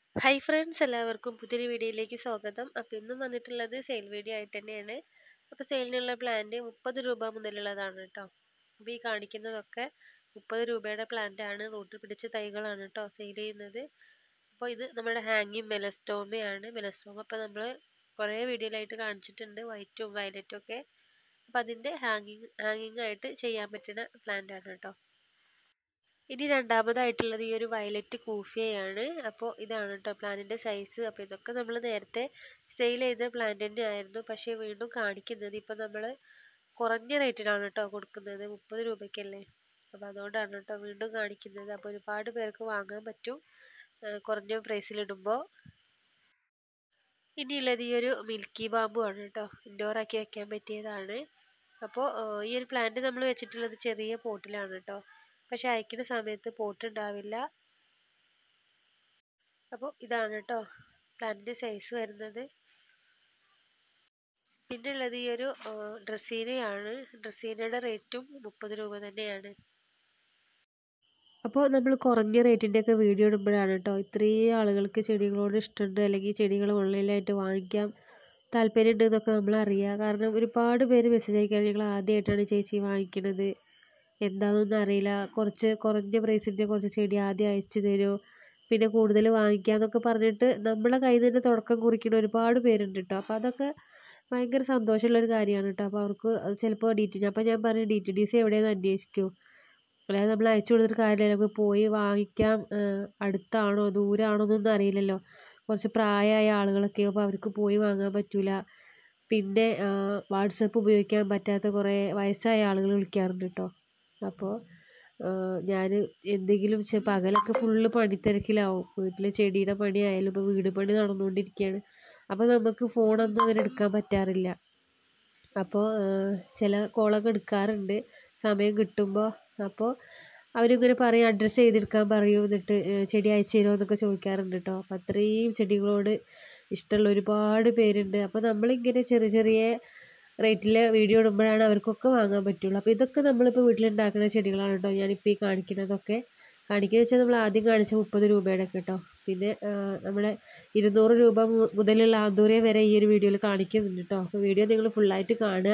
hi friends എല്ലാവർക്കും പുതിയൊരു വീഡിയോയിലേക്ക് സ്വാഗതം അപ്പോൾ ഇന്നും വന്നിട്ടുള്ളത് സെയിൽ വീഡിയോ ആയിട്ട് തന്നെയാണ് അപ്പോൾ സെയിലിനുള്ള പ്ലാന്റ് മുപ്പത് രൂപ മുതലുള്ളതാണ് കേട്ടോ അപ്പോൾ ഈ കാണിക്കുന്നതൊക്കെ മുപ്പത് രൂപയുടെ പ്ലാന്റ് ആണ് റൂട്ടിൽ പിടിച്ച തൈകളാണ് കേട്ടോ സെയിൽ ചെയ്യുന്നത് അപ്പോൾ ഇത് നമ്മുടെ ഹാങ്ങിങ് മെലസ്റ്റോമയാണ് മെലസ്റ്റോമ അപ്പോൾ നമ്മൾ കുറേ വീഡിയോയിലായിട്ട് കാണിച്ചിട്ടുണ്ട് വൈറ്റും വയലറ്റും ഒക്കെ അപ്പോൾ അതിൻ്റെ ഹാങ്ങിങ് ഹാങ്ങിങ് ആയിട്ട് ചെയ്യാൻ പറ്റുന്ന പ്ലാന്റ് ആണ് കേട്ടോ ഇനി രണ്ടാമതായിട്ടുള്ളത് ഈ ഒരു വയലറ്റ് കൂഫിയയാണ് അപ്പോൾ ഇതാണ് കേട്ടോ പ്ലാന്റിൻ്റെ സൈസ് അപ്പോൾ ഇതൊക്കെ നമ്മൾ നേരത്തെ സെയിൽ ചെയ്ത പ്ലാന്റ് തന്നെ ആയിരുന്നു പക്ഷേ വീണ്ടും കാണിക്കുന്നത് ഇപ്പോൾ നമ്മൾ കുറഞ്ഞ റേറ്റിനാണ് കേട്ടോ കൊടുക്കുന്നത് മുപ്പത് രൂപയ്ക്കല്ലേ അപ്പോൾ അതുകൊണ്ടാണ് കേട്ടോ വീണ്ടും കാണിക്കുന്നത് അപ്പോൾ ഒരുപാട് പേർക്ക് വാങ്ങാൻ പറ്റും കുറഞ്ഞ പ്രൈസിലിടുമ്പോൾ ഇനിയുള്ളത് ഈ ഒരു മിൽക്കി ബാമ്പു ആണ് കേട്ടോ ഇൻഡോറാക്കി വെക്കാൻ പറ്റിയതാണ് അപ്പോൾ ഈ ഒരു പ്ലാന്റ് നമ്മൾ വെച്ചിട്ടുള്ളത് ചെറിയ പോട്ടിലാണ് കേട്ടോ പക്ഷെ അയക്കുന്ന സമയത്ത് പോട്ട് ഉണ്ടാവില്ല അപ്പോൾ ഇതാണ് കേട്ടോ പ്ലാന്റിൻ്റെ സൈസ് വരുന്നത് പിന്നെ ഉള്ളത് ഈ ഒരു ഡ്രസ്സീനയാണ് ഡ്രസ്സീനയുടെ റേറ്റും മുപ്പത് രൂപ തന്നെയാണ് അപ്പോൾ നമ്മൾ കുറഞ്ഞ റേറ്റിൻ്റെയൊക്കെ വീഡിയോ ഇടുമ്പോഴാണ് കേട്ടോ ഇത്രയും ആളുകൾക്ക് ചെടികളോട് ഇഷ്ടമുണ്ട് അല്ലെങ്കിൽ ചെടികൾ ഓൺലൈനിലായിട്ട് വാങ്ങിക്കാം താല്പര്യമുണ്ട് എന്നൊക്കെ നമ്മൾ അറിയുക കാരണം ഒരുപാട് പേര് മെസ്സേജ് അയക്കാൻ ഞങ്ങൾ ആദ്യമായിട്ടാണ് ചേച്ചി വാങ്ങിക്കുന്നത് എന്താണെന്നൊന്നും അറിയില്ല കുറച്ച് കുറഞ്ഞ പ്രൈസിൻ്റെ കുറച്ച് ചെടി ആദ്യം അയച്ചു തരുമോ പിന്നെ കൂടുതൽ വാങ്ങിക്കാമെന്നൊക്കെ പറഞ്ഞിട്ട് നമ്മളെ കയ്യിൽ നിന്ന് തുടക്കം കുറിക്കുന്ന ഒരുപാട് പേരുണ്ട് കേട്ടോ അപ്പോൾ അതൊക്കെ ഭയങ്കര സന്തോഷമുള്ളൊരു കാര്യമാണ് കേട്ടോ അപ്പോൾ അവർക്ക് ചിലപ്പോൾ ഡി ടി അപ്പോൾ ഞാൻ പറയും ഡി ടി ഡി സി എവിടെയെന്ന് അന്വേഷിക്കൂ അല്ലാതെ നമ്മൾ അയച്ചു കൊടുത്തിട്ട് കാര്യമില്ല നമുക്ക് പോയി വാങ്ങിക്കാം അടുത്താണോ ദൂരമാണോ എന്നൊന്നും അറിയില്ലല്ലോ കുറച്ച് പ്രായമായ ആളുകളൊക്കെ അപ്പോൾ അവർക്ക് പോയി വാങ്ങാൻ പറ്റില്ല പിന്നെ വാട്സപ്പ് ഉപയോഗിക്കാൻ പറ്റാത്ത കുറേ വയസ്സായ ആളുകൾ വിളിക്കാറുണ്ട് കേട്ടോ അപ്പോൾ ഞാൻ എന്തെങ്കിലും പകലൊക്കെ ഫുള്ള് പണിത്തിരക്കിലാവും വീട്ടിൽ ചെടിയുടെ പണി ആയാലും ഇപ്പോൾ വീട് പണി നടന്നുകൊണ്ടിരിക്കുകയാണ് അപ്പോൾ നമുക്ക് ഫോണൊന്നും അങ്ങനെ എടുക്കാൻ പറ്റാറില്ല അപ്പോൾ ചില കോളൊക്കെ എടുക്കാറുണ്ട് സമയം കിട്ടുമ്പോൾ അപ്പോൾ അവരിങ്ങനെ പറയും അഡ്രസ്സ് ചെയ്തെടുക്കാൻ പറയും എന്നിട്ട് ചെടി അയച്ചു തരുമോ എന്നൊക്കെ ചോദിക്കാറുണ്ട് കേട്ടോ അപ്പോൾ അത്രയും ചെടികളോട് ഇഷ്ടമുള്ള ഒരുപാട് പേരുണ്ട് അപ്പോൾ നമ്മളിങ്ങനെ ചെറിയ ചെറിയ റേറ്റിൽ വീഡിയോ ഇടുമ്പോഴാണ് അവർക്കൊക്കെ വാങ്ങാൻ പറ്റുള്ളൂ അപ്പോൾ ഇതൊക്കെ നമ്മളിപ്പോൾ വീട്ടിലുണ്ടാക്കുന്ന ചെടികളാണ് കേട്ടോ ഞാനിപ്പോൾ ഈ കാണിക്കുന്നതൊക്കെ കാണിക്കുന്നത് വെച്ചാൽ നമ്മൾ ആദ്യം കാണിച്ച മുപ്പത് രൂപയുടെ ഒക്കെ കേട്ടോ പിന്നെ നമ്മളെ ഇരുന്നൂറ് രൂപ മുതലുള്ള ആന്തൂരിയം വരെ ഈ ഒരു വീഡിയോയിൽ കാണിക്കുന്നുണ്ട് കേട്ടോ അപ്പോൾ വീഡിയോ നിങ്ങൾ ഫുള്ളായിട്ട് കാണുക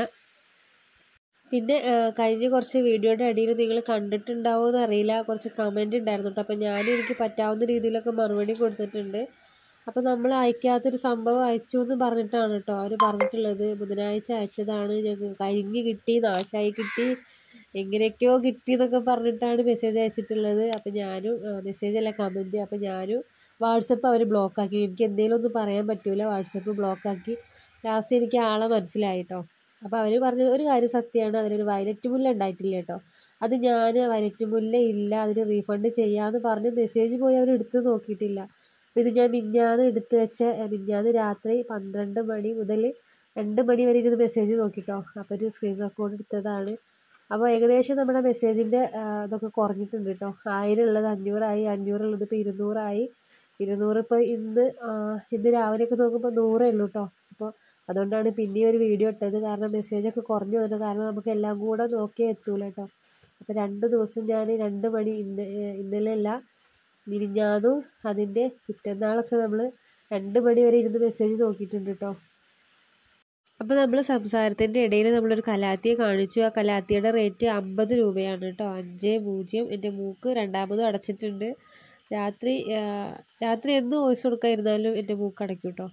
പിന്നെ കഴിഞ്ഞ കുറച്ച് വീഡിയോയുടെ അടിയിൽ നിങ്ങൾ കണ്ടിട്ടുണ്ടാവുമോ എന്ന് അറിയില്ല കുറച്ച് കമൻറ്റ് ഉണ്ടായിരുന്നു കേട്ടോ അപ്പോൾ ഞാൻ എനിക്ക് പറ്റാവുന്ന രീതിയിലൊക്കെ മറുപടി കൊടുത്തിട്ടുണ്ട് അപ്പോൾ നമ്മൾ അയക്കാത്തൊരു സംഭവം അയച്ചു എന്ന് പറഞ്ഞിട്ടാണ് കേട്ടോ അവർ പറഞ്ഞിട്ടുള്ളത് ബുധനാഴ്ച അയച്ചതാണ് ഞങ്ങൾക്ക് കരിഞ്ഞ് കിട്ടി നാശമായി കിട്ടി എങ്ങനെയൊക്കെയോ കിട്ടി എന്നൊക്കെ പറഞ്ഞിട്ടാണ് മെസ്സേജ് അയച്ചിട്ടുള്ളത് അപ്പോൾ ഞാനും മെസ്സേജ് അല്ല കമൻറ്റ് അപ്പോൾ ഞാനും വാട്സപ്പ് അവർ ബ്ലോക്കാക്കി എനിക്ക് എന്തെങ്കിലും ഒന്നും പറയാൻ പറ്റില്ല വാട്സപ്പ് ബ്ലോക്കാക്കി ലാസ്റ്റ് എനിക്ക് ആളെ മനസ്സിലായി കേട്ടോ അപ്പോൾ അവർ പറഞ്ഞത് ഒരു കാര്യം സത്യമാണ് അതിലൊരു വയലറ്റ് മുല്ല ഉണ്ടായിട്ടില്ല കേട്ടോ അത് ഞാൻ വയലറ്റ് മുല്ല ഇല്ല അതിന് റീഫണ്ട് ചെയ്യാമെന്ന് പറഞ്ഞ് മെസ്സേജ് പോയി അവർ എടുത്ത് നോക്കിയിട്ടില്ല അപ്പോൾ ഇത് ഞാൻ മിഞ്ഞാന്ന് എടുത്ത് വെച്ച മിഞ്ഞാന്ന് രാത്രി പന്ത്രണ്ട് മണി മുതൽ രണ്ട് മണി വരെ ഇരുന്ന് മെസ്സേജ് നോക്കിട്ടോ അപ്പോൾ ഒരു സ്ക്രീൻ റെക്കോർഡ് എടുത്തതാണ് അപ്പോൾ ഏകദേശം നമ്മുടെ മെസ്സേജിൻ്റെ ഇതൊക്കെ കുറഞ്ഞിട്ടുണ്ട് കേട്ടോ ആയിരം ഉള്ളത് അഞ്ഞൂറായി അഞ്ഞൂറുള്ളത് ഇപ്പോൾ ഇരുന്നൂറായി ഇരുന്നൂറ് ഇപ്പോൾ ഇന്ന് ഇന്ന് രാവിലെയൊക്കെ നോക്കുമ്പോൾ നൂറേ ഉള്ളൂ കേട്ടോ അപ്പോൾ അതുകൊണ്ടാണ് പിന്നെ ഒരു വീഡിയോ ഇട്ടത് കാരണം മെസ്സേജൊക്കെ കുറഞ്ഞു വന്നത് കാരണം നമുക്ക് എല്ലാം കൂടെ നോക്കിയാൽ എത്തൂല കേട്ടോ അപ്പോൾ രണ്ട് ദിവസം ഞാൻ രണ്ട് മണി ഇന്ന് ഇന്നലെ അല്ല മിനിഞ്ഞാന്നും അതിൻ്റെ പിറ്റന്നാളൊക്കെ നമ്മൾ രണ്ട് മണി വരെ ഇരുന്ന് മെസ്സേജ് നോക്കിയിട്ടുണ്ട് കേട്ടോ അപ്പോൾ നമ്മൾ സംസാരത്തിൻ്റെ ഇടയിൽ നമ്മളൊരു കലാത്തിയെ കാണിച്ചു ആ കലാത്തിയുടെ റേറ്റ് അമ്പത് രൂപയാണ് കേട്ടോ അഞ്ച് പൂജ്യം എൻ്റെ മൂക്ക് രണ്ടാമതും അടച്ചിട്ടുണ്ട് രാത്രി രാത്രി എന്ന് വോയിസ് കൊടുക്കാതിരുന്നാലും എൻ്റെ മൂക്ക് അടയ്ക്കും കേട്ടോ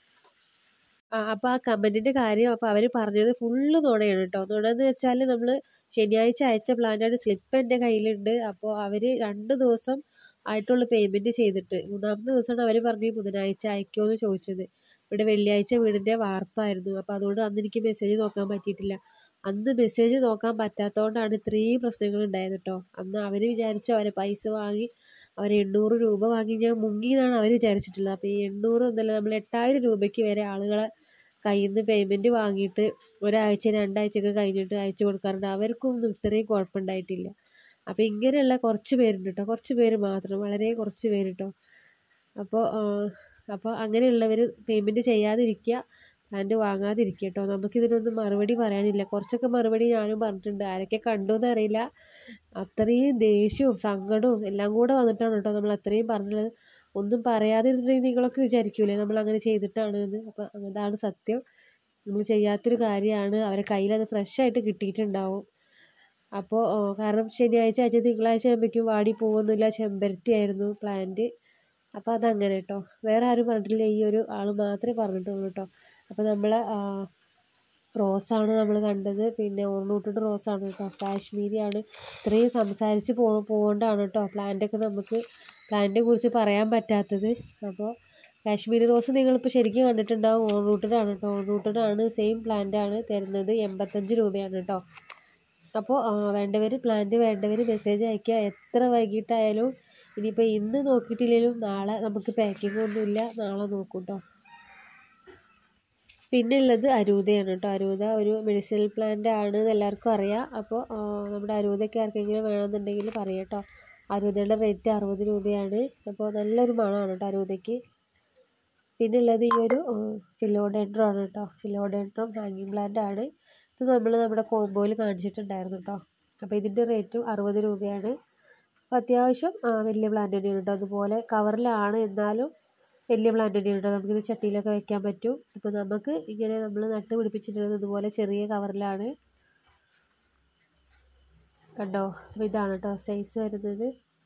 ആ അപ്പോൾ ആ കമൻറ്റിൻ്റെ കാര്യം അപ്പോൾ അവർ പറഞ്ഞത് ഫുള്ള് നുണയാണ് കേട്ടോ നുണയെന്ന് വെച്ചാൽ നമ്മൾ ശനിയാഴ്ച അയച്ച പ്ലാനാണ് സ്ലിപ്പ് എൻ്റെ കയ്യിലുണ്ട് അപ്പോൾ അവർ രണ്ട് ദിവസം ആയിട്ടുള്ള പേയ്മെൻറ്റ് ചെയ്തിട്ട് മൂന്നാമത്തെ ദിവസമാണ് അവർ പറഞ്ഞ് ബുധനാഴ്ച അയക്കുമോ എന്ന് ചോദിച്ചത് ഇവിടെ വെള്ളിയാഴ്ച വീടിൻ്റെ വാർപ്പായിരുന്നു അപ്പോൾ അതുകൊണ്ട് അന്ന് എനിക്ക് മെസ്സേജ് നോക്കാൻ പറ്റിയിട്ടില്ല അന്ന് മെസ്സേജ് നോക്കാൻ പറ്റാത്തതുകൊണ്ടാണ് ഇത്രയും പ്രശ്നങ്ങൾ ഉണ്ടായത് കേട്ടോ അന്ന് അവർ വിചാരിച്ചു അവരെ പൈസ വാങ്ങി അവർ എണ്ണൂറ് രൂപ വാങ്ങി ഞാൻ മുങ്ങിയെന്നാണ് അവർ വിചാരിച്ചിട്ടുള്ളത് അപ്പോൾ ഈ എണ്ണൂറ് എന്നല്ല നമ്മൾ എട്ടായിരം രൂപയ്ക്ക് വരെ ആളുകളെ കയ്യിൽ നിന്ന് പേയ്മെൻറ്റ് വാങ്ങിയിട്ട് ഒരാഴ്ച രണ്ടാഴ്ചയൊക്കെ കഴിഞ്ഞിട്ട് അയച്ചു കൊടുക്കാറുണ്ട് അവർക്കൊന്നും ഇത്രയും കുഴപ്പമുണ്ടായിട്ടില്ല അപ്പോൾ ഇങ്ങനെയുള്ള കുറച്ച് പേരുണ്ട് കേട്ടോ കുറച്ച് പേര് മാത്രം വളരെ കുറച്ച് പേര് കേട്ടോ അപ്പോൾ അപ്പോൾ അങ്ങനെയുള്ളവർ പേയ്മെൻറ്റ് ചെയ്യാതിരിക്കുക പ്ലാന്റ് വാങ്ങാതിരിക്കുക കേട്ടോ നമുക്കിതിനൊന്നും മറുപടി പറയാനില്ല കുറച്ചൊക്കെ മറുപടി ഞാനും പറഞ്ഞിട്ടുണ്ട് ആരൊക്കെ കണ്ടു എന്നറിയില്ല അത്രയും ദേഷ്യവും സങ്കടവും എല്ലാം കൂടെ വന്നിട്ടാണ് കേട്ടോ നമ്മൾ അത്രയും പറഞ്ഞത് ഒന്നും പറയാതെ ഇരുന്നിട്ടുണ്ടെങ്കിൽ നിങ്ങളൊക്കെ വിചാരിക്കൂലേ നമ്മൾ അങ്ങനെ ചെയ്തിട്ടാണ് എന്ന് അപ്പോൾ അതാണ് സത്യം നമ്മൾ ചെയ്യാത്തൊരു കാര്യമാണ് അവരെ കയ്യിൽ അത് ഫ്രഷ് ആയിട്ട് കിട്ടിയിട്ടുണ്ടാവും അപ്പോൾ കാരണം ശനിയാഴ്ച ആഴ്ച തിങ്കളാഴ്ച ആകുമ്പോഴേക്കും വാടി പോകുന്നില്ല ചെമ്പരത്തിയായിരുന്നു പ്ലാന്റ് അപ്പോൾ അതങ്ങനെ കേട്ടോ വേറെ ആരും പറഞ്ഞിട്ടില്ല ഈ ഒരു ആൾ മാത്രമേ പറഞ്ഞിട്ടുള്ളൂ കേട്ടോ അപ്പോൾ നമ്മൾ റോസാണ് നമ്മൾ കണ്ടത് പിന്നെ ഓർണൂട്ടഡ് റോസാണ് കേട്ടോ കാശ്മീരിയാണ് ഇത്രയും സംസാരിച്ച് പോ പോകൊണ്ടാണ് കേട്ടോ പ്ലാന്റൊക്കെ നമുക്ക് പ്ലാന്റിനെ കുറിച്ച് പറയാൻ പറ്റാത്തത് അപ്പോൾ കാശ്മീരി റോസ് നിങ്ങളിപ്പോൾ ശരിക്കും കണ്ടിട്ടുണ്ടാവും ഓൺ റൂട്ടഡ് ആണ് കേട്ടോ ഓൺ റൂട്ടഡ് ആണ് സെയിം പ്ലാന്റ് ആണ് തരുന്നത് എൺപത്തഞ്ച് രൂപയാണ് കേട്ടോ അപ്പോൾ വേണ്ടവർ പ്ലാന്റ് വേണ്ടവർ മെസ്സേജ് അയയ്ക്കുക എത്ര വൈകിട്ടായാലും ഇനിയിപ്പോൾ ഇന്ന് നോക്കിയിട്ടില്ലെങ്കിലും നാളെ നമുക്ക് പാക്കിംഗ് ഒന്നുമില്ല നാളെ നോക്കും കേട്ടോ പിന്നെ ഉള്ളത് അരൂതയാണ് കേട്ടോ അരൂത ഒരു മെഡിസിനൽ പ്ലാന്റ് ആണ് എന്ന് എല്ലാവർക്കും അറിയാം അപ്പോൾ നമ്മുടെ അരൂതയ്ക്ക് ആർക്കെങ്കിലും വേണമെന്നുണ്ടെങ്കിൽ പറയാം കേട്ടോ അരൂതയുടെ റേറ്റ് അറുപത് രൂപയാണ് അപ്പോൾ നല്ലൊരു മണമാണ് കേട്ടോ അരൂതയ്ക്ക് പിന്നെ ഉള്ളത് ഈ ഒരു ഫിലോഡെൻഡ്രം ആണ് കേട്ടോ ഫിലോഡെൻഡ്രം ഹാങ്ങിങ് പ്ലാന്റ് ആണ് ഇത് നമ്മൾ നമ്മുടെ കോംബോയിൽ കാണിച്ചിട്ടുണ്ടായിരുന്നു കേട്ടോ അപ്പോൾ ഇതിൻ്റെ റേറ്റും അറുപത് രൂപയാണ് അപ്പോൾ അത്യാവശ്യം വലിയ പ്ലാന്റ് തന്നെയാണ് കേട്ടോ അതുപോലെ കവറിലാണ് എന്നാലും വലിയ പ്ലാന്റ് തന്നെയാണ് കേട്ടോ നമുക്കിത് ചട്ടിയിലൊക്കെ വെക്കാൻ പറ്റും ഇപ്പോൾ നമുക്ക് ഇങ്ങനെ നമ്മൾ നട്ട് പിടിപ്പിച്ചിട്ടുള്ളത് ഇതുപോലെ ചെറിയ കവറിലാണ് കണ്ടോ അപ്പോൾ ഇതാണ് കേട്ടോ സൈസ് വരുന്നത്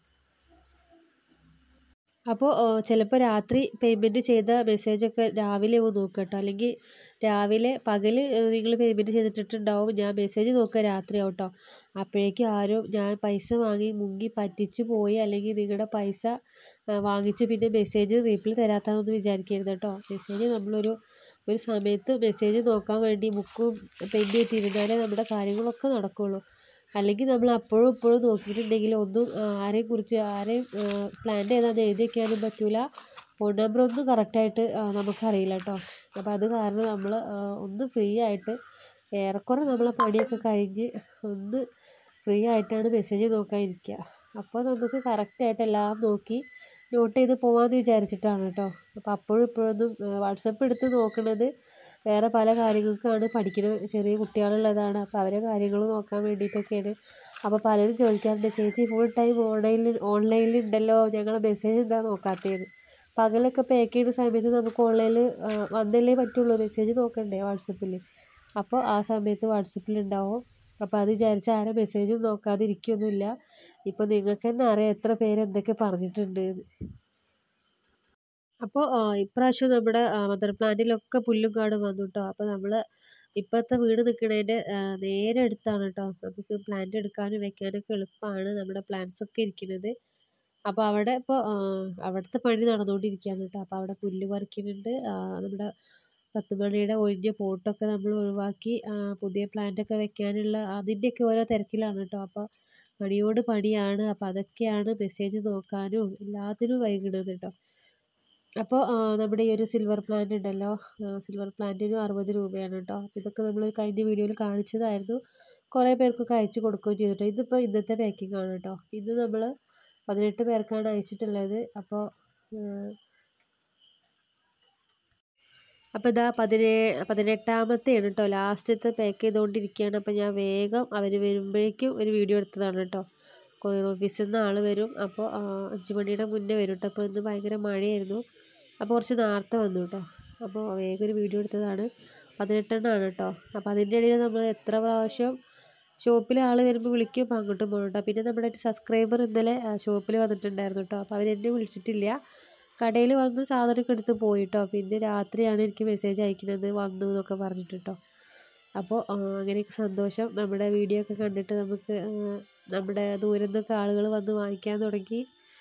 അപ്പോൾ ചിലപ്പോൾ രാത്രി പേയ്മെൻറ്റ് ചെയ്ത മെസ്സേജൊക്കെ രാവിലെ ഒന്ന് നോക്കുക കേട്ടോ അല്ലെങ്കിൽ രാവിലെ പകൽ നിങ്ങൾ പേയ്മെൻറ്റ് ചെയ്തിട്ടുണ്ടാവും ഞാൻ മെസ്സേജ് നോക്കുക രാത്രിയാവും കേട്ടോ അപ്പോഴേക്കും ആരും ഞാൻ പൈസ വാങ്ങി മുങ്ങി പറ്റിച്ചു പോയി അല്ലെങ്കിൽ നിങ്ങളുടെ പൈസ വാങ്ങിച്ച് പിന്നെ മെസ്സേജ് റീപ്ലൈ തരാത്തതെന്ന് വിചാരിക്കരുത് കേട്ടോ മെസ്സേജ് നമ്മളൊരു ഒരു സമയത്ത് മെസ്സേജ് നോക്കാൻ വേണ്ടി ബുക്കും പെൻ ചെയ്തിരുന്നാലേ നമ്മുടെ കാര്യങ്ങളൊക്കെ നടക്കുകയുള്ളൂ അല്ലെങ്കിൽ നമ്മൾ അപ്പോഴും ഇപ്പോഴും നോക്കിയിട്ടുണ്ടെങ്കിൽ ഒന്നും ആരെയും കുറിച്ച് ആരെയും പ്ലാൻ ഏതാണെന്ന് എഴുതി വയ്ക്കാനും പറ്റില്ല ഫോൺ നമ്പർ ഒന്നും കറക്റ്റായിട്ട് നമുക്കറിയില്ല കേട്ടോ അപ്പോൾ അത് കാരണം നമ്മൾ ഒന്ന് ഫ്രീ ആയിട്ട് ഏറെക്കുറെ നമ്മളെ പണിയൊക്കെ കഴിഞ്ഞ് ഒന്ന് ഫ്രീ ആയിട്ടാണ് മെസ്സേജ് നോക്കാൻ ഇരിക്കുക അപ്പോൾ നമുക്ക് കറക്റ്റായിട്ട് എല്ലാം നോക്കി നോട്ട് ചെയ്ത് പോകാമെന്ന് വിചാരിച്ചിട്ടാണ് കേട്ടോ അപ്പോൾ അപ്പോഴും ഇപ്പോഴൊന്നും വാട്സപ്പ് എടുത്ത് നോക്കുന്നത് വേറെ പല കാര്യങ്ങൾക്കാണ് പഠിക്കുന്നത് ചെറിയ കുട്ടികളുള്ളതാണ് അപ്പോൾ അവരെ കാര്യങ്ങൾ നോക്കാൻ വേണ്ടിയിട്ടൊക്കെയാണ് അപ്പോൾ പലരും ചോദിക്കാറുണ്ട് ചേച്ചി ഫുൾ ടൈം ഓൺലൈനിൽ ഓൺലൈനിൽ ഉണ്ടല്ലോ ഞങ്ങളെ മെസ്സേജ് എന്താ നോക്കാത്തതെന്ന് പകലൊക്കെ പാക്ക് ചെയ്യുന്ന സമയത്ത് നമുക്ക് ഓൺലൈനിൽ വന്നല്ലേ പറ്റുള്ളൂ മെസ്സേജ് നോക്കണ്ടേ വാട്സപ്പിൽ അപ്പോൾ ആ സമയത്ത് വാട്സപ്പിൽ ഉണ്ടാവും അപ്പോൾ അത് വിചാരിച്ച് ആരും മെസ്സേജും നോക്കാതിരിക്കൊന്നുമില്ല ഇപ്പോൾ നിങ്ങൾക്ക് തന്നെ അറിയാം എത്ര പേര് എന്തൊക്കെ പറഞ്ഞിട്ടുണ്ട് അപ്പോൾ ഇപ്രാവശ്യം നമ്മുടെ മദർ പ്ലാന്റിലൊക്കെ പുല്ലും കാടും വന്നു കേട്ടോ അപ്പോൾ നമ്മൾ ഇപ്പോഴത്തെ വീട് നിൽക്കുന്നതിൻ്റെ നേരെ അടുത്താണ് കേട്ടോ നമുക്ക് പ്ലാന്റ് എടുക്കാനും വെക്കാനൊക്കെ എളുപ്പമാണ് നമ്മുടെ പ്ലാന്റ്സ് ഒക്കെ ഇരിക്കുന്നത് അപ്പോൾ അവിടെ ഇപ്പോൾ അവിടുത്തെ പണി നടന്നുകൊണ്ടിരിക്കുകയാണ് കേട്ടോ അപ്പോൾ അവിടെ പുല്ല് പറിക്കുന്നുണ്ട് നമ്മുടെ പത്ത് മണിയുടെ ഒഴിഞ്ഞ പോട്ടൊക്കെ നമ്മൾ ഒഴിവാക്കി പുതിയ പ്ലാന്റൊക്കെ വെക്കാനുള്ള അതിൻ്റെയൊക്കെ ഓരോ തിരക്കിലാണ് കേട്ടോ അപ്പോൾ പണിയോട് പണിയാണ് അപ്പോൾ അതൊക്കെയാണ് മെസ്സേജ് നോക്കാനും എല്ലാത്തിനും വൈകുന്നത് കേട്ടോ അപ്പോൾ നമ്മുടെ ഈ ഒരു സിൽവർ പ്ലാന്റ് ഉണ്ടല്ലോ സിൽവർ പ്ലാന്റിന് അറുപത് രൂപയാണ് കേട്ടോ അപ്പോൾ ഇതൊക്കെ നമ്മൾ കഴിഞ്ഞ വീഡിയോയിൽ കാണിച്ചതായിരുന്നു കുറേ പേർക്കൊക്കെ അയച്ചു കൊടുക്കുകയും ചെയ്തിട്ടോ ഇതിപ്പോൾ ഇന്നത്തെ പാക്കിംഗ് ആണ് കേട്ടോ ഇത് നമ്മൾ പതിനെട്ട് പേർക്കാണ് അയച്ചിട്ടുള്ളത് അപ്പോൾ അപ്പോൾ ഇതാ പതിനേ പതിനെട്ടാമത്തെയാണ് കേട്ടോ ലാസ്റ്റത്തെ പാക്ക് ചെയ്തുകൊണ്ടിരിക്കുകയാണ് അപ്പോൾ ഞാൻ വേഗം അവർ വരുമ്പോഴേക്കും ഒരു വീഡിയോ എടുത്തതാണ് കേട്ടോ കൊറിയർ ഓഫീസിൽ നിന്ന് ആൾ വരും അപ്പോൾ അഞ്ച് മണിയുടെ മുന്നേ വരും കേട്ടോ അപ്പോൾ ഇന്ന് ഭയങ്കര മഴയായിരുന്നു അപ്പോൾ കുറച്ച് നേരത്തെ വന്നു കേട്ടോ അപ്പോൾ വേഗം ഒരു വീഡിയോ എടുത്തതാണ് പതിനെട്ടെണ്ണമാണ് കേട്ടോ അപ്പോൾ അതിൻ്റെ ഇടയിൽ നമ്മൾ എത്ര പ്രാവശ്യം ഷോപ്പിൽ ആൾ വരുമ്പോൾ വിളിക്കും അപ്പോൾ അങ്ങോട്ടും പോകണം കേട്ടോ പിന്നെ നമ്മുടെ ഒരു സബ്സ്ക്രൈബർ ഇന്നലെ ഷോപ്പിൽ വന്നിട്ടുണ്ടായിരുന്നു കേട്ടോ അപ്പോൾ അവരെന്നെ വിളിച്ചിട്ടില്ല കടയിൽ വന്ന് സാധനമൊക്കെ എടുത്ത് പോയി കേട്ടോ പിന്നെ രാത്രിയാണ് എനിക്ക് മെസ്സേജ് അയക്കുന്നത് വന്നു എന്നൊക്കെ പറഞ്ഞിട്ട് കേട്ടോ അപ്പോൾ അങ്ങനെയൊക്കെ സന്തോഷം നമ്മുടെ വീഡിയോ ഒക്കെ കണ്ടിട്ട് നമുക്ക് നമ്മുടെ ദൂരം നിന്നൊക്കെ ആളുകൾ വന്ന് വാങ്ങിക്കാൻ തുടങ്ങി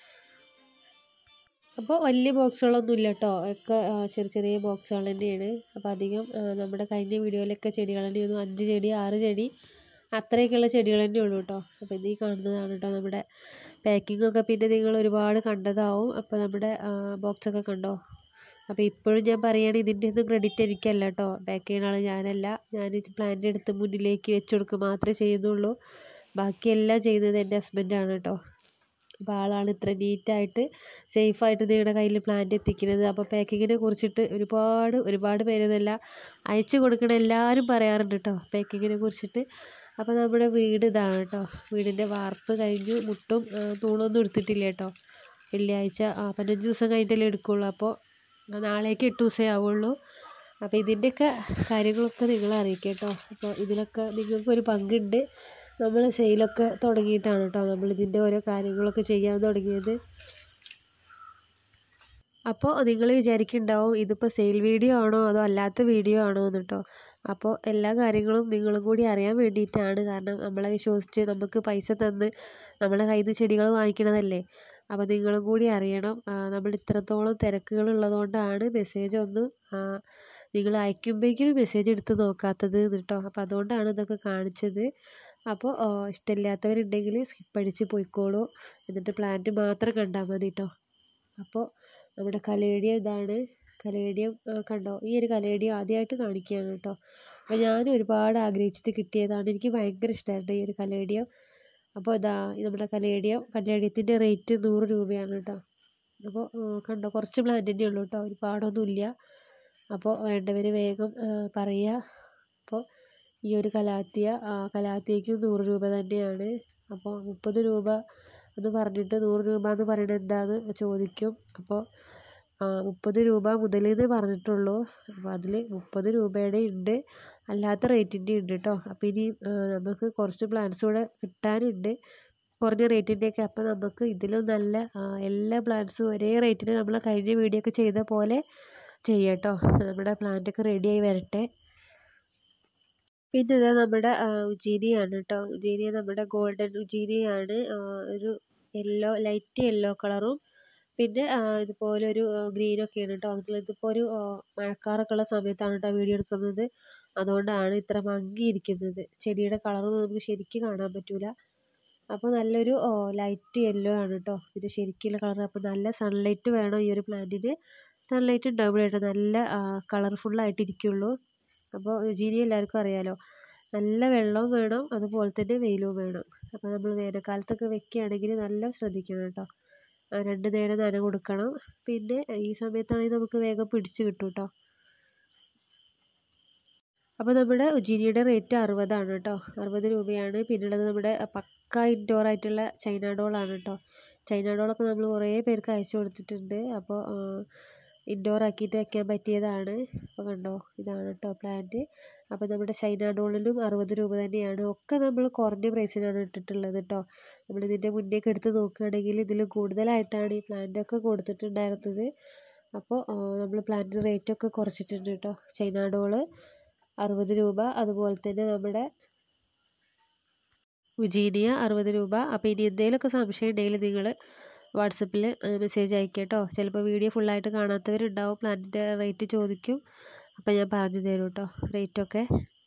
അപ്പോൾ വലിയ ബോക്സുകളൊന്നും ഇല്ല കേട്ടോ ഒക്കെ ചെറിയ ചെറിയ ബോക്സുകൾ തന്നെയാണ് അപ്പോൾ അധികം നമ്മുടെ കഴിഞ്ഞ വീഡിയോയിലൊക്കെ ചെടികൾ തന്നെയായിരുന്നു അഞ്ച് ചെടി ആറ് ചെടി അത്രയൊക്കെയുള്ള ചെടികൾ തന്നെ ഉള്ളൂ കേട്ടോ അപ്പോൾ ഇത് ഈ കാണുന്നതാണ് കേട്ടോ നമ്മുടെ പാക്കിങ്ങൊക്കെ പിന്നെ നിങ്ങൾ ഒരുപാട് കണ്ടതാവും അപ്പോൾ നമ്മുടെ ബോക്സൊക്കെ കണ്ടോ അപ്പോൾ ഇപ്പോഴും ഞാൻ പറയുകയാണ് ഇതിൻ്റെ ഒന്നും ക്രെഡിറ്റ് എനിക്കല്ല കേട്ടോ പാക്ക് ചെയ്യുന്ന ആൾ ഞാനല്ല ഞാൻ പ്ലാന്റ് എടുത്ത് മുന്നിലേക്ക് വെച്ച് കൊടുക്കുക മാത്രമേ ചെയ്യുന്നുള്ളൂ ബാക്കിയെല്ലാം ചെയ്യുന്നത് എൻ്റെ ഹസ്ബൻഡാണ് കേട്ടോ അപ്പോൾ ആളാണ് ഇത്ര നീറ്റായിട്ട് സേഫായിട്ട് നിങ്ങളുടെ കയ്യിൽ പ്ലാന്റ് എത്തിക്കുന്നത് അപ്പോൾ പാക്കിങ്ങിനെ കുറിച്ചിട്ട് ഒരുപാട് ഒരുപാട് പേരെന്നല്ല അയച്ചു കൊടുക്കണ എല്ലാവരും പറയാറുണ്ട് കേട്ടോ പാക്കിങ്ങിനെ കുറിച്ചിട്ട് അപ്പോൾ നമ്മുടെ വീട് ഇതാണ് കേട്ടോ വീടിൻ്റെ വാർപ്പ് കഴിഞ്ഞു മുട്ടും തൂണൊന്നും എടുത്തിട്ടില്ല കേട്ടോ വെള്ളിയാഴ്ച ആ പതിനഞ്ച് ദിവസം കഴിഞ്ഞിട്ടല്ലേ എടുക്കുകയുള്ളൂ അപ്പോൾ നാളേക്ക് എട്ട് ദിവസമേ ആവുള്ളൂ അപ്പോൾ ഇതിൻ്റെയൊക്കെ കാര്യങ്ങളൊക്കെ നിങ്ങളെ അറിയിക്കാം കേട്ടോ അപ്പോൾ ഇതിലൊക്കെ നിങ്ങൾക്കൊരു പങ്കുണ്ട് നമ്മൾ സെയിലൊക്കെ തുടങ്ങിയിട്ടാണ് കേട്ടോ നമ്മൾ ഇതിൻ്റെ ഓരോ കാര്യങ്ങളൊക്കെ ചെയ്യാൻ തുടങ്ങിയത് അപ്പോൾ നിങ്ങൾ വിചാരിക്കുന്നുണ്ടാവും ഇതിപ്പോൾ സെയിൽ വീഡിയോ ആണോ അതോ അല്ലാത്ത വീഡിയോ ആണോ എന്ന് കേട്ടോ അപ്പോൾ എല്ലാ കാര്യങ്ങളും നിങ്ങളും കൂടി അറിയാൻ വേണ്ടിയിട്ടാണ് കാരണം നമ്മളെ വിശ്വസിച്ച് നമുക്ക് പൈസ തന്ന് നമ്മളെ കയ്യിൽ നിന്ന് ചെടികൾ വാങ്ങിക്കണതല്ലേ അപ്പോൾ നിങ്ങളും കൂടി അറിയണം ആ, നമ്മൾ ഇത്രത്തോളം തിരക്കുകൾ ഉള്ളതുകൊണ്ടാണ് മെസ്സേജ് ഒന്നും ആ, നിങ്ങൾ അയക്കുമ്പോഴേക്കും മെസ്സേജ് എടുത്ത് നോക്കാത്തത് എന്ന് കേട്ടോ അപ്പോൾ അതുകൊണ്ടാണ് ഇതൊക്കെ കാണിച്ചത് അപ്പോൾ ആ, ഇഷ്ടമില്ലാത്തവരുണ്ടെങ്കിൽ സ്കിപ്പ് അടിച്ച് പോയിക്കോളൂ എന്നിട്ട് പ്ലാന്റ് മാത്രം കണ്ടാൽ മതി കേട്ടോ അപ്പോൾ നമ്മുടെ കലേഡിയം ഇതാണ് കലേഡിയം ആ, കണ്ടോ ഈ ഒരു കലേഡിയം ആദ്യമായിട്ട് കാണിക്കുകയാണ് കേട്ടോ അപ്പോൾ ഞാൻ ഒരുപാട് ആഗ്രഹിച്ചിട്ട് കിട്ടിയതാണ് എനിക്ക് ഭയങ്കര ഇഷ്ടമായിരുന്നു ഈ ഒരു കലേഡിയം അപ്പോൾ ഇതാ ഇത് നമ്മുടെ കലേഡിയം കലേഡിയത്തിൻ്റെ റേറ്റ് നൂറ് രൂപയാണ് കേട്ടോ അപ്പോൾ ആ, കണ്ടോ കുറച്ച് പ്ലാന്റ് തന്നെ ഉള്ളൂ കേട്ടോ ഒരുപാടൊന്നുമില്ല അപ്പോൾ വേണ്ടവർ വേഗം ആ, പറയുക അപ്പോൾ ഈ ഒരു കലാത്തിയ ആ, കലാത്തിയയ്ക്കും നൂറ് രൂപ തന്നെയാണ് അപ്പോൾ മുപ്പത് രൂപ എന്ന് പറഞ്ഞിട്ട് നൂറ് രൂപ എന്ന് പറയുന്നത് എന്താന്ന് ചോദിക്കും അപ്പോൾ ആ, മുപ്പത് രൂപ മുതൽ എന്ന് പറഞ്ഞിട്ടുള്ളൂ അപ്പോൾ അതിൽ മുപ്പത് രൂപയുടെ ഉണ്ട് അല്ലാത്ത റേറ്റിൻ്റെ ഉണ്ട് കേട്ടോ അപ്പോൾ ഇനി ആ, നമുക്ക് കുറച്ച് പ്ലാൻസ് കൂടെ കിട്ടാനുണ്ട് കുറഞ്ഞ റേറ്റിൻ്റെയൊക്കെ അപ്പോൾ നമുക്ക് ഇതിലും നല്ല ആ, എല്ലാ പ്ലാൻസും ഒരേ റേറ്റിന് നമ്മൾ കഴിഞ്ഞ വീഡിയോ ഒക്കെ ചെയ്ത പോലെ ചെയ്യാം കേട്ടോ നമ്മുടെ പ്ലാന്റൊക്കെ റെഡിയായി വരട്ടെ പിന്നെ ഇതാ നമ്മുടെ ആ, ഉജീനിയാണ് കേട്ടോ ഉജീനിയ നമ്മുടെ ഗോൾഡൻ ഉജീനിയാണ് ആ, ഒരു യെല്ലോ ലൈറ്റ് യെല്ലോ കളറും പിന്നെ ആ, ഇതുപോലെ ഒരു ഗ്രീനൊക്കെയാണ് കേട്ടോ അതിൽ ഇതിപ്പോൾ ഒരു ആ, മഴക്കാറൊക്കെ ഉള്ള സമയത്താണ് കേട്ടോ വീഡിയോ എടുക്കുന്നത് അതുകൊണ്ടാണ് ഇത്ര മങ്ങിയിരിക്കുന്നത് ചെടിയുടെ കളറൊന്നും നമുക്ക് ശരിക്കും കാണാൻ പറ്റൂല അപ്പോൾ നല്ലൊരു ലൈറ്റ് യെല്ലോ ആണ് കേട്ടോ ഇത് ശരിക്കുള്ള കളർ അപ്പോൾ നല്ല സൺലൈറ്റ് വേണം ഈ ഒരു പ്ലാന്റിന് സൺലൈറ്റ് ഉണ്ടാകുമ്പോഴായിട്ട് നല്ല കളർഫുള്ളായിട്ട് ഇരിക്കുള്ളൂ അപ്പോൾ ജീനി എല്ലാവർക്കും അറിയാലോ നല്ല വെള്ളവും വേണം അതുപോലെ തന്നെ വെയിലും വേണം അപ്പോൾ നമ്മൾ വേനൽക്കാലത്തൊക്കെ വെക്കുകയാണെങ്കിൽ നല്ല ശ്രദ്ധിക്കണം കേട്ടോ ആ, രണ്ട് നേരം നന കൊടുക്കണം പിന്നെ ഈ സമയത്താണെങ്കിൽ നമുക്ക് വേഗം പിടിച്ച് കിട്ടും കേട്ടോ അപ്പോൾ നമ്മുടെ ഉജീനിയുടെ റേറ്റ് അറുപതാണ് കേട്ടോ അറുപത് രൂപയാണ് പിന്നുള്ളത് നമ്മുടെ പക്ക ഇൻഡോർ ആയിട്ടുള്ള ചൈന ഡോളാണ് കേട്ടോ ചൈന ഡോളൊക്കെ നമ്മൾ കുറേ പേർക്ക് അയച്ചു കൊടുത്തിട്ടുണ്ട് അപ്പോൾ ഇൻഡോർ ആക്കിയിട്ട് വെക്കാൻ പറ്റിയതാണ് അപ്പോൾ കണ്ടോ ഇതാണ് കേട്ടോ പ്ലാന്റ് അപ്പോൾ നമ്മുടെ ചൈന ഡോളിലും അറുപത് രൂപ തന്നെയാണ് ഒക്കെ നമ്മൾ കുറഞ്ഞ പ്രൈസിനാണ് ഇട്ടിട്ടുള്ളത് കേട്ടോ നമ്മൾ ഇതിൻ്റെ മുന്നേക്ക് എടുത്ത് നോക്കുകയാണെങ്കിൽ ഇതിൽ കൂടുതലായിട്ടാണ് ഈ പ്ലാന്റൊക്കെ കൊടുത്തിട്ടുണ്ടായിരുന്നത് അപ്പോൾ നമ്മൾ പ്ലാന്റ് റേറ്റൊക്കെ കുറച്ചിട്ടുണ്ട് കേട്ടോ ചൈന ഡോള് അറുപത് രൂപ അതുപോലെ തന്നെ നമ്മുടെ ഉജീനിയ അറുപത് രൂപ അപ്പോൾ ഇനി എന്തെങ്കിലുമൊക്കെ സംശയം ഉണ്ടെങ്കിൽ നിങ്ങൾ വാട്സപ്പിൽ മെസ്സേജ് അയക്കുക കേട്ടോ ചിലപ്പോൾ വീഡിയോ ഫുള്ളായിട്ട് കാണാത്തവരുണ്ടാവും പ്ലാന്റിൻ്റെ റേറ്റ് ചോദിക്കും അപ്പോൾ ഞാൻ പറഞ്ഞു തരും കേട്ടോ റേറ്റൊക്കെ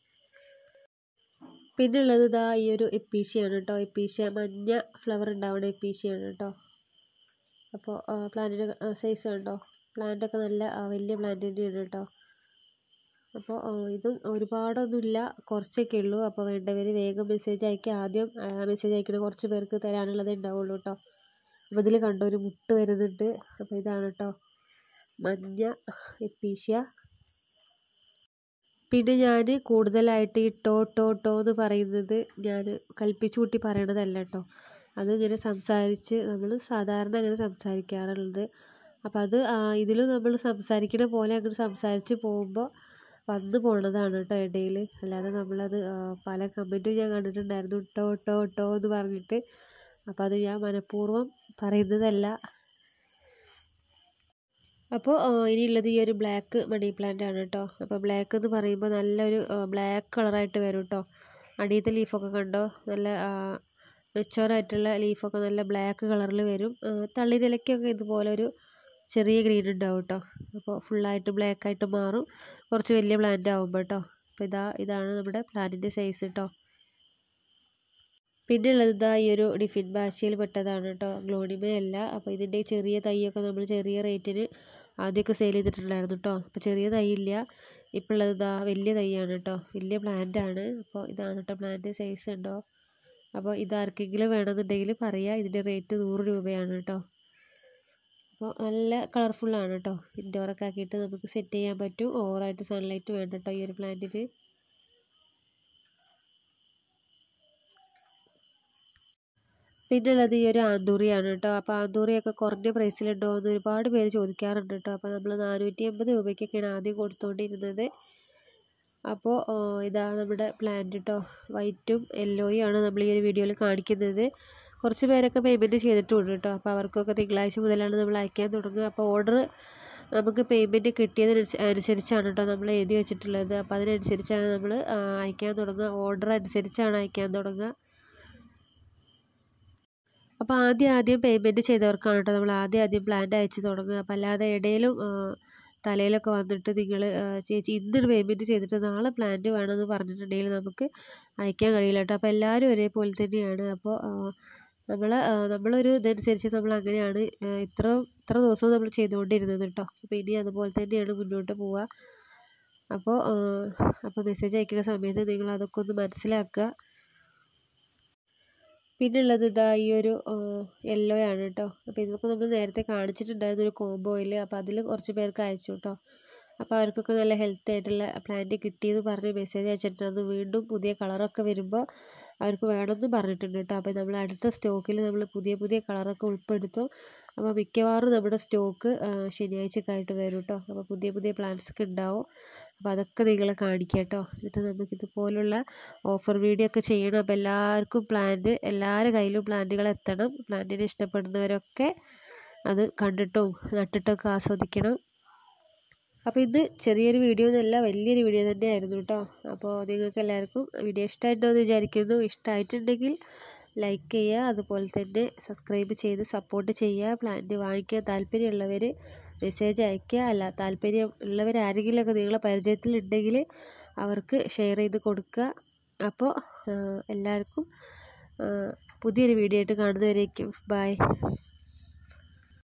പിന്നെ ഉള്ളത് ഇതാ ഈ ഒരു എപ്പീഷ്യയാണ് കേട്ടോ എപ്പീഷ്യ മഞ്ഞ ഫ്ലവർ ഉണ്ടാവുന്ന എപ്പീഷ്യയാണ് കേട്ടോ അപ്പോൾ പ്ലാന്റിൻ്റെ സൈസ് കണ്ടോ പ്ലാന്റൊക്കെ നല്ല ആ, വലിയ പ്ലാന്റ് തന്നെയാണ് കേട്ടോ അപ്പോൾ ആ, ഇതും ഒരുപാടൊന്നുമില്ല കുറച്ചൊക്കെ ഉള്ളൂ അപ്പോൾ വേണ്ടവർ വേഗം മെസ്സേജ് അയക്കുക ആദ്യം മെസ്സേജ് അയക്കണ കുറച്ച് പേർക്ക് തരാനുള്ളതേ ഉണ്ടാവുള്ളൂ കേട്ടോ അപ്പോൾ ഇതിൽ കണ്ടോ ഒരു മുട്ട് വരുന്നുണ്ട് അപ്പോൾ ഇതാണ് കേട്ടോ മഞ്ഞ എപ്പീഷ്യ പിന്നെ ഞാൻ കൂടുതലായിട്ട് ഈ ടോ ടോ ടോ എന്ന് പറയുന്നത് ഞാൻ കൽപ്പിച്ചു കൂട്ടി പറയണതല്ല കേട്ടോ അത് ഇങ്ങനെ സംസാരിച്ച് നമ്മൾ സാധാരണ അങ്ങനെ സംസാരിക്കാറുള്ളത് അപ്പോൾ അത് ഇതിലും നമ്മൾ സംസാരിക്കുന്ന പോലെ അങ്ങനെ സംസാരിച്ച് പോകുമ്പോൾ വന്നു പോണതാണ് കേട്ടോ ഇടയിൽ അല്ലാതെ നമ്മളത് ആ, പല കമൻറ്റും ഞാൻ കണ്ടിട്ടുണ്ടായിരുന്നു ടോ ടോ ടോ എന്ന് പറഞ്ഞിട്ട് അപ്പോൾ അത് ഞാൻ മനഃപൂർവ്വം പറയുന്നതല്ല അപ്പോൾ ആ, ഇനിയുള്ളത് ഈ ഒരു ബ്ലാക്ക് മണി പ്ലാന്റ് ആണ് കേട്ടോ അപ്പോൾ ബ്ലാക്ക് എന്ന് പറയുമ്പോൾ നല്ലൊരു ബ്ലാക്ക് കളറായിട്ട് വരും കേട്ടോ അടിയത്തെ ലീഫൊക്കെ കണ്ടോ നല്ല മെച്ചോറായിട്ടുള്ള ലീഫൊക്കെ നല്ല ബ്ലാക്ക് കളറിൽ വരും ആ, തളിരിലയ്ക്കൊക്കെ ഇതുപോലെ ഒരു ചെറിയ ഗ്രീൻ ഉണ്ടാവും കേട്ടോ അപ്പോൾ ഫുള്ളായിട്ട് ബ്ലാക്ക് ആയിട്ട് മാറും കുറച്ച് വലിയ പ്ലാന്റ് ആകുമ്പോൾ കേട്ടോ അപ്പോൾ ഇതാ ഇതാണ് നമ്മുടെ പ്ലാന്റിൻ്റെ സൈസ് കേട്ടോ പിന്നെ ഉള്ളത് ഇതാ ഈ ഒരു ഡിഫിൻ ബാച്ചിയിൽ പെട്ടതാണ് കേട്ടോ ഗ്ലോണിമേ അല്ല അപ്പോൾ ഇതിൻ്റെ ചെറിയ തൈയൊക്കെ നമ്മൾ ചെറിയ റേറ്റിന് ആദ്യമൊക്കെ സെയിൽ ചെയ്തിട്ടുണ്ടായിരുന്നു കേട്ടോ അപ്പോൾ ചെറിയ തൈ ഇല്ല ഇപ്പോൾ ഉള്ളത് ഇതാ വലിയ തൈയാണ് കേട്ടോ വലിയ പ്ലാന്റ് ആണ് അപ്പോൾ ഇതാണ് കേട്ടോ പ്ലാന്റ് സൈസ് ഉണ്ടോ അപ്പോൾ ഇത് ആർക്കെങ്കിലും വേണമെന്നുണ്ടെങ്കിൽ പറയാം ഇതിൻ്റെ റേറ്റ് നൂറ് രൂപയാണ് കേട്ടോ അപ്പോൾ നല്ല കളർഫുള്ളാണ് കേട്ടോ ഇൻഡോറൊക്കെ ആക്കിയിട്ട് നമുക്ക് സെറ്റ് ചെയ്യാൻ പറ്റും ഓവറായിട്ട് സൺലൈറ്റ് വേണ്ട കേട്ടോ ഈ ഒരു പ്ലാന്റിന് പിന്നെ ഉള്ളത് ഈ ഒരു ആന്തൂറിയാണ് കേട്ടോ അപ്പോൾ ആന്തൂറിയൊക്കെ കുറഞ്ഞ പ്രൈസിലുണ്ടോ എന്ന് ഒരുപാട് പേര് ചോദിക്കാറുണ്ട് കേട്ടോ അപ്പോൾ നമ്മൾ നാനൂറ്റി അമ്പത് രൂപയ്ക്കൊക്കെയാണ് ആദ്യം കൊടുത്തുകൊണ്ടിരുന്നത് അപ്പോൾ ഇതാ നമ്മുടെ പ്ലാന്റ് കേട്ടോ വൈറ്റും യെല്ലോയും ആണ് നമ്മൾ ഈ ഒരു വീഡിയോയിൽ കാണിക്കുന്നത് കുറച്ച് പേരൊക്കെ പേയ്മെൻറ്റ് ചെയ്തിട്ടുണ്ട് കേട്ടോ അപ്പോൾ അവർക്കൊക്കെ തിങ്കളാഴ്ച മുതലാണ് നമ്മൾ അയക്കാൻ തുടങ്ങുക അപ്പോൾ ഓർഡർ നമുക്ക് പേയ്മെൻറ്റ് കിട്ടിയതിന് അനുസരിച്ചാണ് കേട്ടോ നമ്മൾ എഴുതി വെച്ചിട്ടുള്ളത് അപ്പോൾ അതിനനുസരിച്ചാണ് നമ്മൾ അയക്കാൻ തുടങ്ങുക ഓർഡർ അനുസരിച്ചാണ് അയക്കാൻ തുടങ്ങുക അപ്പോൾ ആദ്യം ആദ്യം പേയ്മെൻറ്റ് ചെയ്തവർക്കാണ് കേട്ടോ നമ്മൾ ആദ്യം ആദ്യം പ്ലാന്റ് അയച്ചു തുടങ്ങുക അപ്പോൾ അല്ലാതെ ഇടയിലും തലയിലൊക്കെ വന്നിട്ട് നിങ്ങൾ ചേച്ചി ഇന്ന് പേയ്മെൻറ്റ് ചെയ്തിട്ട് നാളെ പ്ലാന്റ് വേണമെന്ന് പറഞ്ഞിട്ടുണ്ടെങ്കിൽ നമുക്ക് അയക്കാൻ കഴിയില്ല കേട്ടോ അപ്പോൾ എല്ലാവരും ഒരേപോലെ തന്നെയാണ് അപ്പോൾ നമ്മൾ നമ്മളൊരു ഇതനുസരിച്ച് നമ്മൾ അങ്ങനെയാണ് ഇത്ര ഇത്ര ദിവസവും നമ്മൾ ചെയ്തുകൊണ്ടിരുന്നത് കേട്ടോ അപ്പോൾ ഇനി അതുപോലെ തന്നെയാണ് മുന്നോട്ട് പോവുക അപ്പോൾ അപ്പോൾ മെസ്സേജ് അയക്കുന്ന സമയത്ത് നിങ്ങൾ അതൊക്കെ ഒന്ന് മനസ്സിലാക്കുക പിന്നെ ഉള്ളത് ഇതാ ഈ ഒരു യെല്ലോ ആണ് കേട്ടോ അപ്പോൾ ഇതൊക്കെ നമ്മൾ നേരത്തെ കാണിച്ചിട്ടുണ്ടായിരുന്ന ഒരു കോംബോയിൽ അപ്പോൾ അതിൽ കുറച്ച് പേർക്ക് അയച്ചു കേട്ടോ അപ്പോൾ അവർക്കൊക്കെ നല്ല ഹെൽത്തി ആയിട്ടുള്ള പ്ലാന്റ് കിട്ടിയെന്ന് പറഞ്ഞ് മെസ്സേജ് അയച്ചിട്ടുണ്ടായിരുന്നു വീണ്ടും പുതിയ കളറൊക്കെ വരുമ്പോൾ അവർക്ക് വേണമെന്ന് പറഞ്ഞിട്ടുണ്ട് കേട്ടോ അപ്പോൾ നമ്മൾ അടുത്ത സ്റ്റോക്കിൽ നമ്മൾ പുതിയ പുതിയ കളറൊക്കെ ഉൾപ്പെടുത്തും അപ്പോൾ മിക്കവാറും നമ്മുടെ സ്റ്റോക്ക് ശനിയാഴ്ചക്കായിട്ട് വരും കേട്ടോ അപ്പോൾ പുതിയ പുതിയ പ്ലാന്റ്സ് ഒക്കെ ഉണ്ടാവും അപ്പോൾ അതൊക്കെ നിങ്ങൾ കാണിക്കുക കേട്ടോ എന്നിട്ട് നമുക്ക് ഇതുപോലുള്ള ഓഫർ വീഡിയോ ഒക്കെ ചെയ്യണം അപ്പോൾ എല്ലാവർക്കും പ്ലാന്റ് എല്ലാവരുടെ കയ്യിലും പ്ലാന്റുകൾ എത്തണം പ്ലാന്റിനെ ഇഷ്ടപ്പെടുന്നവരൊക്കെ അത് കണ്ടിട്ടും നട്ടിട്ടൊക്കെ ആസ്വദിക്കണം അപ്പോൾ ഇത് ചെറിയൊരു വീഡിയോ എന്നല്ല വലിയൊരു വീഡിയോ തന്നെയായിരുന്നു കേട്ടോ അപ്പോൾ നിങ്ങൾക്ക് എല്ലാവർക്കും വീഡിയോ ഇഷ്ടമായിട്ടോ എന്ന് വിചാരിക്കുന്നു ഇഷ്ടമായിട്ടുണ്ടെങ്കിൽ ലൈക്ക് ചെയ്യുക അതുപോലെ തന്നെ സബ്സ്ക്രൈബ് ചെയ്ത് സപ്പോർട്ട് ചെയ്യുക പ്ലാന്റ് വാങ്ങിക്കാൻ താല്പര്യമുള്ളവർ മെസ്സേജ് അയയ്ക്കുക അല്ല താല്പര്യം ഉള്ളവർ ആരെങ്കിലുമൊക്കെ നിങ്ങളെ പരിചയത്തിലുണ്ടെങ്കിൽ അവർക്ക് ഷെയർ ചെയ്ത് കൊടുക്കുക അപ്പോൾ എല്ലാവർക്കും പുതിയൊരു വീഡിയോ ആയിട്ട് കാണുന്നവരേക്കും ബൈ